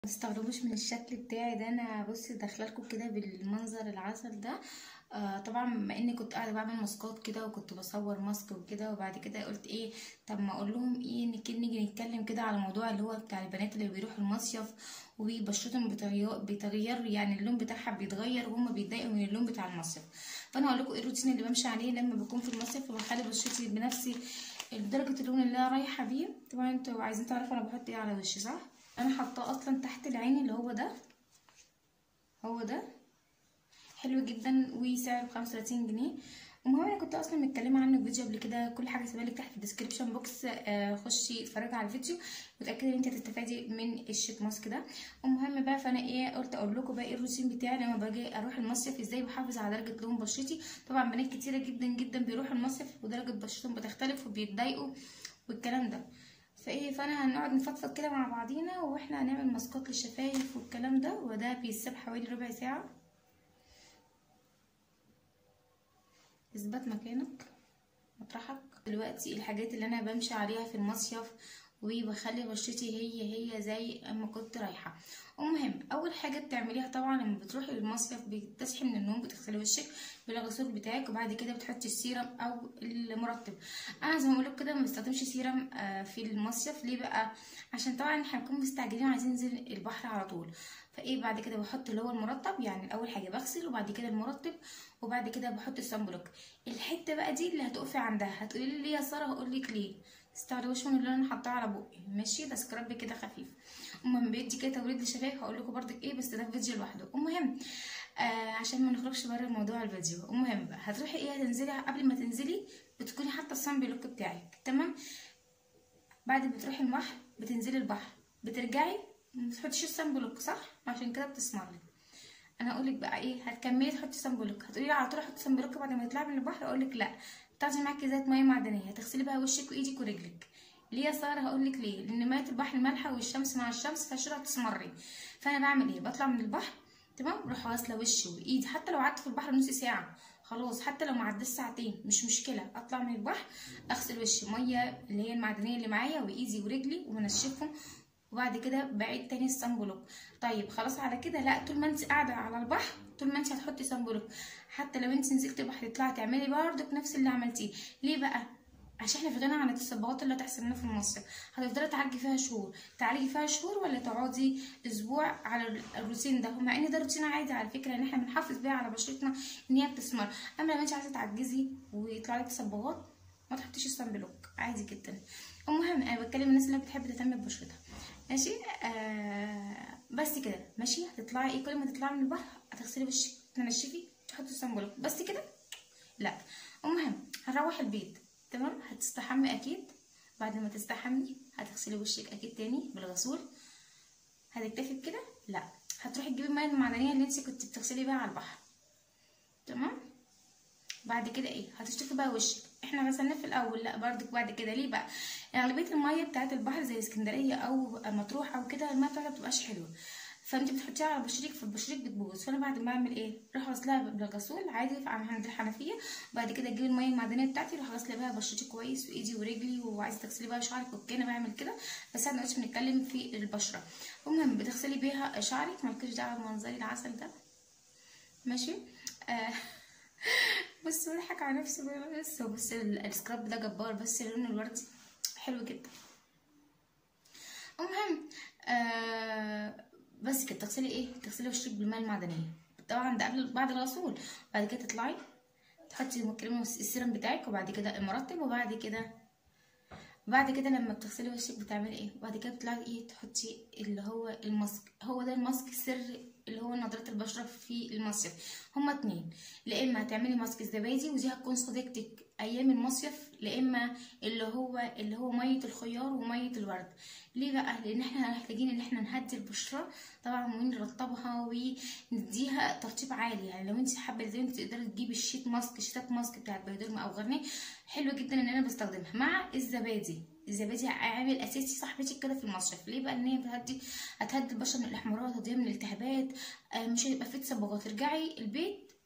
تستغربوش من الشكل بتاعي ده انا بصي داخله لكم كده بالمنظر العسل ده آه طبعا بما اني كنت قاعده بعمل ماسكات كده وكنت بصور ماسك وكده وبعد كده قلت ايه طب ما اقول لهم ايه نك- نيجي نتكلم كده على الموضوع اللي هو بتاع البنات اللي بيروحوا المصيف وبشرتهم بتغير بتغير يعني اللون بتاعها بيتغير وهم بيتضايقوا من اللون بتاع المصيف فانا هقول لكم ايه الروتين اللي بمشي عليه لما بكون في المصيف وبخلي بشرتي بنفسي درجه اللون اللي انا رايحه بيه طبعا انتوا عايزين تعرفوا انا بحط ايه على وشي صح انا حاطاه اصلا تحت العين اللي هو ده هو ده حلو جدا وسعره بخمسة وتلاتين جنيه المهم انا كنت اصلا متكلمه عنه في فيديو قبل كده كل حاجه سيبها لك تحت في الديسكربشن بوكس آه خشي اتفرجي على الفيديو وتاكدي ان انت هتستفادي من الشيت ماسك ده المهم بقى فانا ايه قلت اقول لكم بقى ايه الروتين بتاعي لما باجي اروح المصيف ازاي بحافظ على درجه لون بشرتي طبعا بنات كتيره جدا جدا بيروحوا المصيف ودرجه بشرتهم بتختلف وبيتضايقوا والكلام ده فايه فانا هنقعد نفضفض كده مع بعضينا واحنا هنعمل ماسكات للشفايف والكلام ده وده بيسيب حوالي ربع ساعه اثبت مكانك مطرحك دلوقتي الحاجات اللي انا بمشي عليها في المصيف وبخلي بشرتي هي هي زي اما كنت رايحه المهم اول حاجه بتعمليها طبعا لما بتروحي المصيف بتصحي من النوم بتغسلي وشك بالغسول بتاعك وبعد كده بتحطي السيرم او المرطب انا زي ما بقول كده ما بستخدمش سيرم في المصيف ليه بقى عشان طبعا احنا بنكون مستعجلين وعايزين ننزل البحر على طول فايه بعد كده بحط اللي هو المرطب يعني اول حاجه بغسل وبعد كده المرطب وبعد كده بحط الصن بلوك الحته بقى دي اللي هتقفي عندها هتقولي لي ليه يا ساره هقول لك ليه تستغربوش من اللي انا حاطاه على بقي ماشي ده سكراب كده خفيف المهم بيدي كده توريد للشفايف هقول لكم برضك ايه بس ده في فيديو لوحده المهم آه عشان ما نخرجش بره موضوع الفيديو المهم بقى هتروحي ايه هتنزلي قبل ما تنزلي بتكوني حاطه الصن بلوك بتاعك تمام بعد ما بتروحي البحر بتنزلي البحر بترجعي ما تحطيش الصن بلوك صح عشان كده بتسمري انا اقول لك بقى ايه هتكملي تحطي صن بلوك هتقولي لي على طول احطي صن بلوك بعد ما تطلعي من البحر اقول لك لا تاخدي معاكي زيت ميه معدنيه هتغسلي بقى وشك وايدك ورجلك ليه يا ساره هقول لك ليه لان ميه البحر مالحه والشمس مع الشمس فالشرة هتسمري فانا بعمل ايه بطلع من البحر تمام بروح غاسله وشي وايدي حتى لو قعدت في البحر نص ساعه خلاص حتى لو ما عداش ساعتين مش مشكله اطلع من البحر اغسل وشي ميه اللي هي المعدنيه اللي معايا وايدي ورجلي وانشفهم وبعد كده بعيد تاني الصن بلوك طيب خلاص على كده لا طول ما انت قاعده على البحر طول ما انت هتحطي صن بلوك حتى لو انت نزلت البحر تطلعي تعملي برضك نفس اللي عملتيه ليه بقى عشان احنا في غنى عن التصبغات اللي هتحصل لنا في المصيف هتفضلي تعالجي فيها شهور تعالجي فيها شهور ولا تقعدي اسبوع على الروتين ده مع ان ده روتين عادي على فكره ان احنا بنحافظ بيها على بشرتنا ان هي بتسمر اما لو انت عايزه تعجزي ويطلع لك تصبغات ما تحطيش الصن بلوك عادي جدا المهم انا بتكلم الناس اللي بتحب تهتم ببشرتها ماشي آه بس كده ماشي هتطلعي ايه كل ما تطلعي من البحر هتغسلي وشك تنشفي تحطي الصن بلوك بس كده لا المهم هنروح البيت تمام هتستحمي اكيد بعد ما تستحمي هتغسلي وشك اكيد تاني بالغسول هتكتفي بكده لا هتروحي تجيبي الميه المعدنيه اللي انت كنت بتغسلي بيها على البحر تمام بعد كده ايه هتشطفي بقى وشك احنا غسلناه في الاول لا برضك بعد كده ليه بقى اغلبيه الميه بتاعه البحر زي اسكندريه او مطروح او كده الميه بتاعتها بتبقاش حلوه فانت بتحطيها على بشرتك فبشرتك بتبوظ فانا بعد ما اعمل ايه اروح غسلها بالغسول عادي عند الحنفيه وبعد كده اجيب الميه المعدنيه بتاعتي اروح غاسله بيها بشرتي كويس وايدي ورجلي وعايزه تغسلي بقى شعرك اوكي انا بعمل كده بس احنا دلوقتي بنتكلم في البشره المهم بتغسلي بيها شعرك مالكيش دعوه بمنظري العسل ده ماشي آه بس بضحك على نفسي بس بس السكراب ده جبار بس لونه الوردي حلو جدا المهم آه بس كده تغسلي ايه تغسلي وشك بالماء المعدنيه طبعا ده قبل بعد الغسول بعد كده تطلعي تحطي الكريم السيرم بتاعك وبعد كده المرطب وبعد كده بعد كده لما بتغسلي وشك بتعملي ايه بعد كده بتطلعي ايه تحطي اللي هو الماسك هو ده الماسك السري اللي هو نضاره البشره في المصيف هما اتنين لا اما هتعملي ماسك الزبادي ودي هتكون صديقتك ايام المصيف لا اما اللي هو اللي هو ميه الخيار وميه الورد ليه بقى لان احنا محتاجين ان احنا نهدي البشره طبعا ونرطبها ونديها ترطيب عالي يعني لو انت حابه زي انت تقدري تجيبي الشيت ماسك الشتات ماسك بتاعت بايدرما او غرنيه حلو جدا ان انا بستخدمها مع الزبادي الزبادي عامل اساسي صاحبتي كده في المصيف ليه بقى ان هي بتهدي هتهدي البشره من الاحمرار هتهديها من الالتهابات آه مش هيبقى فيه تصبغات ترجعي البيت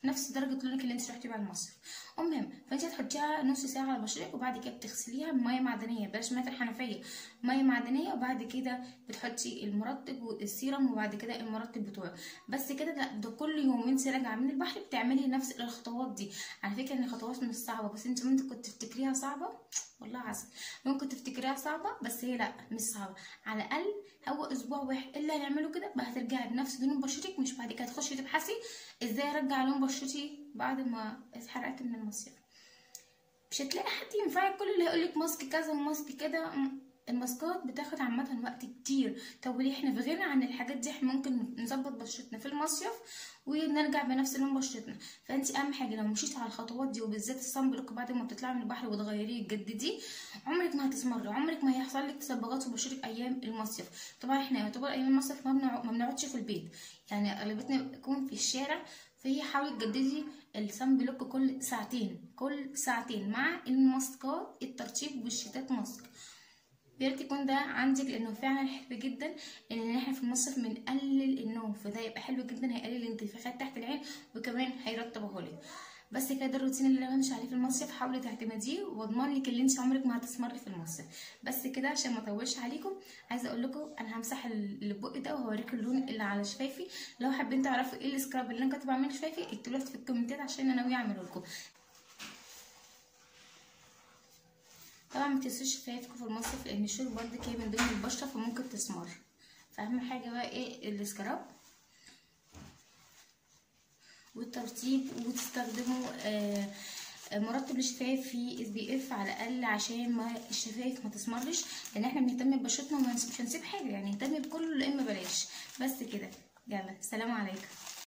نفس درجه لونك اللي انت رحتي بيها المصيف المهم فانت هتحطيها نص ساعه على بشرتك وبعد كده بتغسليها بميه معدنيه بلاش ميه الحنفيه ميه معدنيه وبعد كده بتحطي المرطب والسيرم وبعد كده المرطب بتوعه بس كده لا ده كل يوم انت راجعه من البحر بتعملي نفس الخطوات دي على فكره ان الخطوات مش صعبه بس انت ممكن كنت تفتكريها صعبه والله عسل ممكن تفتكريها صعبه بس هي لا مش صعبه على الاقل هو اسبوع واحد اللي هنعمله كده بقى هترجعي بنفس لون بشرتك مش بعد كده تخشي تبحثي ازاي ارجع لون بشرتي بعد ما اتحرقت من المصيف مش هتلاقي حد ينفعك كل اللي هيقولك ماسك كذا وماسك كده الماسكات بتاخد عامة وقت كتير طب وليه احنا في غنى عن الحاجات دي احنا ممكن نظبط بشرتنا في المصيف ونرجع بنفس لون بشرتنا فانت اهم حاجه لو مشيتي على الخطوات دي وبالذات الصن بلوك بعد ما بتطلعي من البحر وتغيريه تجدديه عمرك ما هتسمري عمرك ما هيحصل لك تصبغات في بشرتك ايام المصيف طبعا احنا يعتبر ايام المصيف ما بنقعدش في البيت يعني اغلبيتنا بيكون في الشارع فهي حاولي تجددي الصن بلوك كل ساعتين كل ساعتين مع الماسكات الترطيب والشتات ماسك يا ريت يكون ده عندك لانه فعلا حلو جدا ان احنا في المصيف بنقلل النوم فده يبقى حلو جدا هيقلل الانتفاخات تحت العين وكمان هيرطبه لك بس كده ده الروتين اللي انا بمشي عليه في المصيف حاولي تعتمديه واضمن لك ان انت عمرك ما هتسمري في المصيف بس كده عشان ما اطولش عليكم عايزه اقول لكم انا همسح البق ده وهوريكم اللون اللي على شفايفي لو حابين تعرفوا ايه السكراب اللي انا كنت بعمله شفايفي اكتبوا في الكومنتات عشان انا ناويه اعمله لكم طبعا ما تنسوش شفايفكم في المصيف لان الشور برضه كده من ضمن البشره فممكن تسمر فاهم حاجه بقى ايه السكراب والترطيب وتستخدموا آه مرطب للشفايف فيه اس بي اف على الاقل عشان ما الشفايف ما تسمرش لان احنا بنهتم ببشرتنا ومش هنسيب حاجه يعني نهتم بكله لا اما بلاش بس كده يلا سلام عليكم